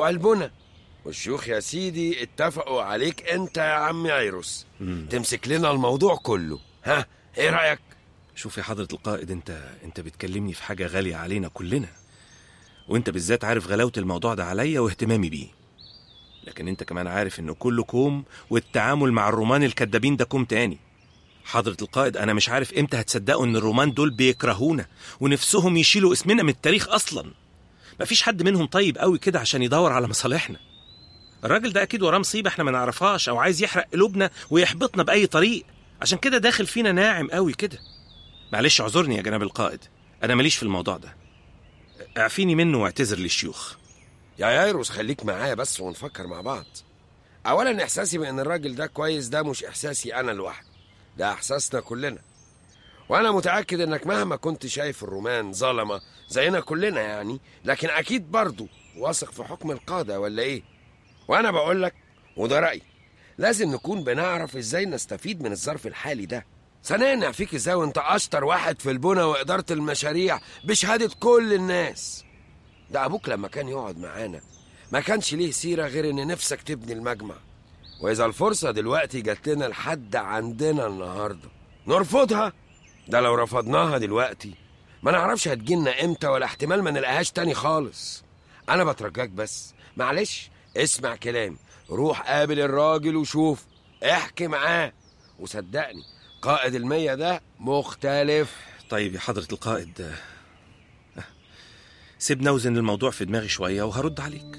وقلبنا والشيوخ يا سيدي اتفقوا عليك انت يا عم عيروس تمسك لنا الموضوع كله ها ايه رايك شوف يا حضرة القائد انت انت بتكلمني في حاجة غالية علينا كلنا وانت بالذات عارف غلاوة الموضوع ده عليا واهتمامي بيه لكن انت كمان عارف انه كله كوم والتعامل مع الرومان الكدابين ده كوم تاني حضرة القائد انا مش عارف امتى هتصدقوا ان الرومان دول بيكرهونا ونفسهم يشيلوا اسمنا من التاريخ اصلا مفيش حد منهم طيب قوي كده عشان يدور على مصالحنا الراجل ده اكيد وراه مصيبه احنا ما نعرفهاش او عايز يحرق قلوبنا ويحبطنا باي طريق عشان كده داخل فينا ناعم قوي كده معلش اعذرني يا جناب القائد انا ماليش في الموضوع ده اعفيني منه واعتذر للشيوخ يا يايروس خليك معايا بس ونفكر مع بعض اولا احساسي بان الراجل ده كويس ده مش احساسي انا لوحدي ده احساسنا كلنا وانا متاكد انك مهما كنت شايف الرومان ظلمه زينا كلنا يعني لكن اكيد برضه واثق في حكم القاده ولا ايه وانا بقول لك وده رايي لازم نكون بنعرف ازاي نستفيد من الظرف الحالي ده ثانيا نعفيك ازاي وانت اشطر واحد في البنى واداره المشاريع بشهاده كل الناس ده ابوك لما كان يقعد معانا ما كانش ليه سيره غير ان نفسك تبني المجمع واذا الفرصه دلوقتي جات لنا لحد عندنا النهارده نرفضها ده لو رفضناها دلوقتي ما نعرفش هتجيلنا امتى ولا احتمال ما نلقاهاش تاني خالص انا بترجاك بس معلش اسمع كلامي روح قابل الراجل وشوف احكي معاه وصدقني قائد المية ده مختلف طيب يا حضرة القائد آه، سيبنا اوزن الموضوع في دماغي شوية وهرد عليك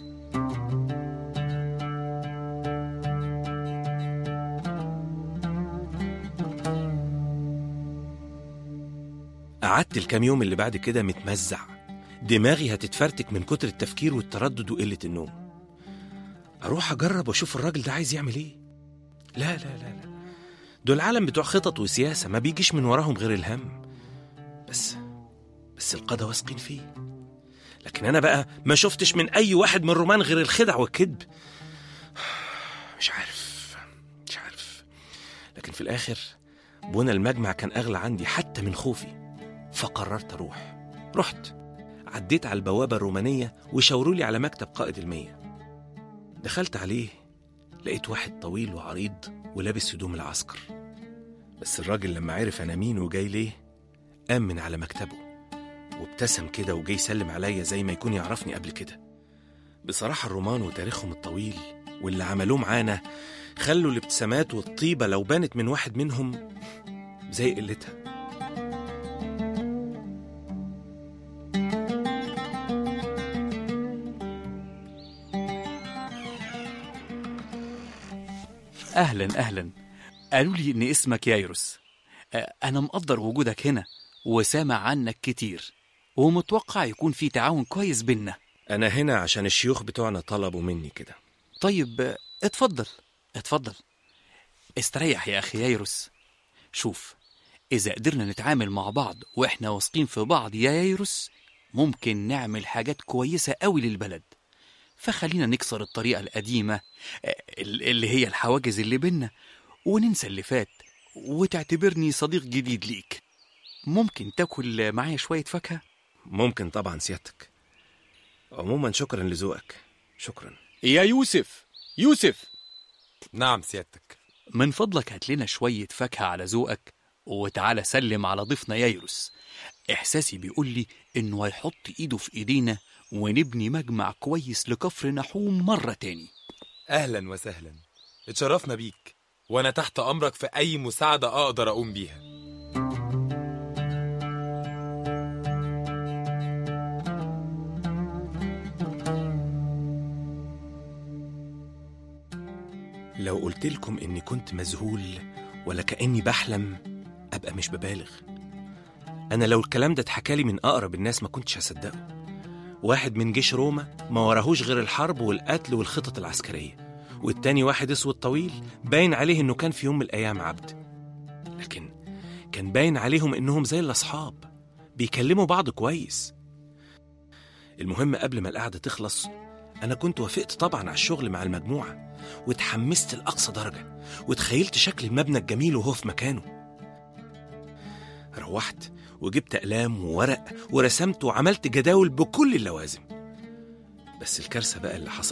قعدت الكام يوم اللي بعد كده متمزع دماغي هتتفرتك من كتر التفكير والتردد وقلة النوم أروح أجرب وأشوف الراجل ده عايز يعمل إيه لا لا لا لا دول عالم بتوع خطط وسياسة ما بيجيش من وراهم غير الهم بس بس القادة واثقين فيه لكن أنا بقى ما شفتش من أي واحد من الرومان غير الخدع والكذب مش عارف مش عارف لكن في الآخر بنى المجمع كان أغلى عندي حتى من خوفي فقررت أروح رحت عديت على البوابة الرومانية وشاوروا لي على مكتب قائد المية دخلت عليه لقيت واحد طويل وعريض ولابس هدوم العسكر بس الراجل لما عرف أنا مين وجاي ليه قام من على مكتبه وابتسم كده وجاي يسلم عليا زي ما يكون يعرفني قبل كده بصراحة الرومان وتاريخهم الطويل واللي عملوه معانا خلوا الابتسامات والطيبة لو بانت من واحد منهم زي قلتها أهلا أهلا قالوا لي إن اسمك يايروس أه، أنا مقدر وجودك هنا وسامع عنك كتير ومتوقع يكون في تعاون كويس بينا أنا هنا عشان الشيوخ بتوعنا طلبوا مني كده طيب أه، اتفضل اتفضل استريح يا أخي يايروس شوف إذا قدرنا نتعامل مع بعض وإحنا واثقين في بعض يا يايروس ممكن نعمل حاجات كويسة قوي للبلد فخلينا نكسر الطريقة القديمة أه، اللي هي الحواجز اللي بينا وننسى اللي فات وتعتبرني صديق جديد ليك ممكن تاكل معايا شوية فاكهة؟ ممكن طبعا سيادتك عموما شكرا لذوقك شكرا يا يوسف يوسف نعم سيادتك من فضلك هات لنا شوية فاكهة على ذوقك وتعالى سلم على ضيفنا يايروس إحساسي بيقول لي إنه هيحط إيده في إيدينا ونبني مجمع كويس لكفر نحوم مرة تاني أهلا وسهلا اتشرفنا بيك وأنا تحت أمرك في أي مساعدة أقدر أقوم بيها لو قلت لكم إني كنت مذهول ولا كأني بحلم أبقى مش ببالغ أنا لو الكلام ده اتحكالي من أقرب الناس ما كنتش هصدقه واحد من جيش روما ما وراهوش غير الحرب والقتل والخطط العسكرية والتاني واحد اسود طويل باين عليه انه كان في يوم من الايام عبد لكن كان باين عليهم انهم زي الاصحاب بيكلموا بعض كويس المهم قبل ما القعدة تخلص أنا كنت وافقت طبعا على الشغل مع المجموعة واتحمست لأقصى درجة وتخيلت شكل المبنى الجميل وهو في مكانه روحت وجبت أقلام وورق ورسمت وعملت جداول بكل اللوازم بس الكارثة بقى اللي حصلت